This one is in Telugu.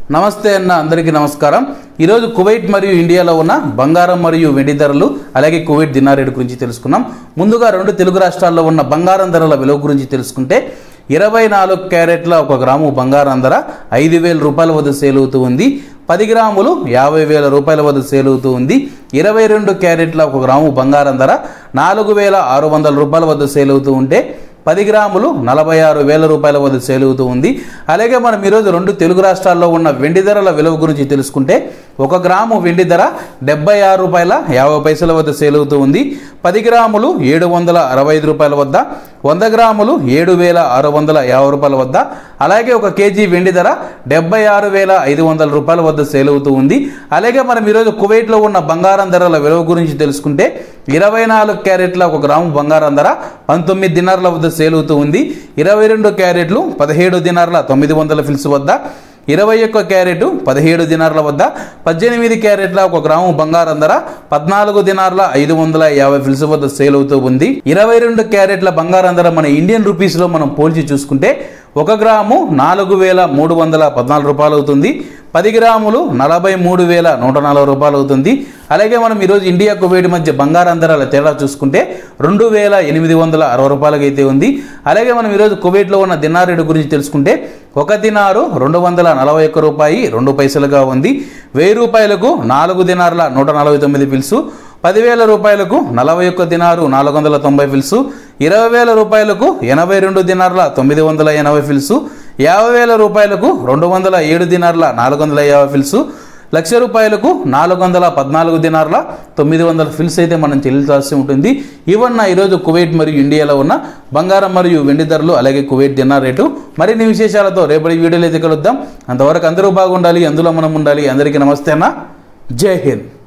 నమస్తే అన్న అందరికీ నమస్కారం ఈరోజు కువైట్ మరియు ఇండియాలో ఉన్న బంగారం మరియు వెండి ధరలు అలాగే కువైట్ దినార్ రేటు గురించి తెలుసుకున్నాం ముందుగా రెండు తెలుగు రాష్ట్రాల్లో ఉన్న బంగారం ధరల విలువ గురించి తెలుసుకుంటే ఇరవై నాలుగు క్యారెట్ల ఒక గ్రాము బంగారం ధర ఐదు వేల రూపాయల వద్ద సేల్ అవుతూ ఉంది పది గ్రాములు యాభై వేల రూపాయల వద్ద సేల్ అవుతూ ఉంది ఇరవై రెండు క్యారెట్ల ఒక గ్రాము బంగారం ధర నాలుగు వేల ఆరు వందల రూపాయల వద్ద సేల్ అవుతూ ఉంటే పది గ్రాములు నలభై ఆరు వేల రూపాయల వద్ద సేల్ అవుతూ ఉంది అలాగే మనం ఈరోజు రెండు తెలుగు రాష్ట్రాల్లో ఉన్న వెండి ధరల విలువ గురించి తెలుసుకుంటే ఒక గ్రాము వెండి ధర డెబ్బై ఆరు రూపాయల యాభై పైసల వద్ద సేల్ అవుతూ ఉంది పది గ్రాములు ఏడు వందల అరవై ఐదు రూపాయల వద్ద వంద గ్రాములు ఏడు వేల ఆరు వందల యాభై రూపాయల వద్ద అలాగే ఒక కేజీ వెండి ధర డెబ్బై ఆరు వేల ఐదు వందల రూపాయల వద్ద సేల్ అవుతూ ఉంది అలాగే మనం ఈరోజు కువైట్లో ఉన్న బంగారం ధరల విలువ గురించి తెలుసుకుంటే ఇరవై నాలుగు క్యారెట్ల ఒక గ్రాము బంగారం ధర పంతొమ్మిది దినార్ల వద్ద సేల్ అవుతూ ఉంది ఇరవై రెండు క్యారెట్లు పదిహేడు దినార్ల తొమ్మిది వందల ఫిల్స్ వద్ద ఇరవై ఒక్క క్యారెట్ పదిహేడు దినార్ల వద్ద పద్దెనిమిది క్యారెట్ల ఒక గ్రాము బంగారం ధర పద్నాలుగు దినార్ల ఐదు వందల యాభై ఫిల్స్ వద్ద సేల్ అవుతూ ఉంది ఇరవై రెండు క్యారెట్ల బంగారం ధర మన ఇండియన్ రూపీస్లో మనం పోల్చి చూసుకుంటే ఒక గ్రాము నాలుగు వేల మూడు వందల పద్నాలుగు రూపాయలు అవుతుంది పది గ్రాములు నలభై మూడు వేల నూట నలభై రూపాయలు అవుతుంది అలాగే మనం ఈరోజు ఇండియా కువైట్ మధ్య బంగారం ధరల తేడా చూసుకుంటే రెండు వేల ఎనిమిది వందల అరవై రూపాయలకి అయితే ఉంది అలాగే మనం ఈరోజు కువైట్లో ఉన్న దినార్ రేటు గురించి తెలుసుకుంటే ఒక దినారు రెండు వందల నలభై ఒక్క రూపాయి రెండు పైసలుగా ఉంది వెయ్యి రూపాయలకు నాలుగు దినార్ల నూట నలభై తొమ్మిది పిలుసు పదివేల రూపాయలకు నలభై ఒక్క దినారు నాలుగు వందల తొంభై ఫిల్సు ఇరవై వేల రూపాయలకు ఎనభై రెండు దినార్ల తొమ్మిది వందల ఎనభై ఫిల్సు యాభై వేల రూపాయలకు రెండు వందల ఏడు దినార్ల నాలుగు వందల యాభై ఫిల్సు లక్ష రూపాయలకు నాలుగు వందల పద్నాలుగు దినార్ల తొమ్మిది వందల ఫిల్స్ అయితే మనం చెల్లించాల్సి ఉంటుంది ఇవన్న ఈరోజు కువైట్ మరియు ఇండియాలో ఉన్న బంగారం మరియు వెండి ధరలు అలాగే కువైట్ దినార్ రేటు మరిన్ని విశేషాలతో రేపటి వీడియోలో అయితే కలుద్దాం అంతవరకు అందరూ బాగుండాలి అందులో మనం ఉండాలి అందరికీ నమస్తే అన్న జై హింద్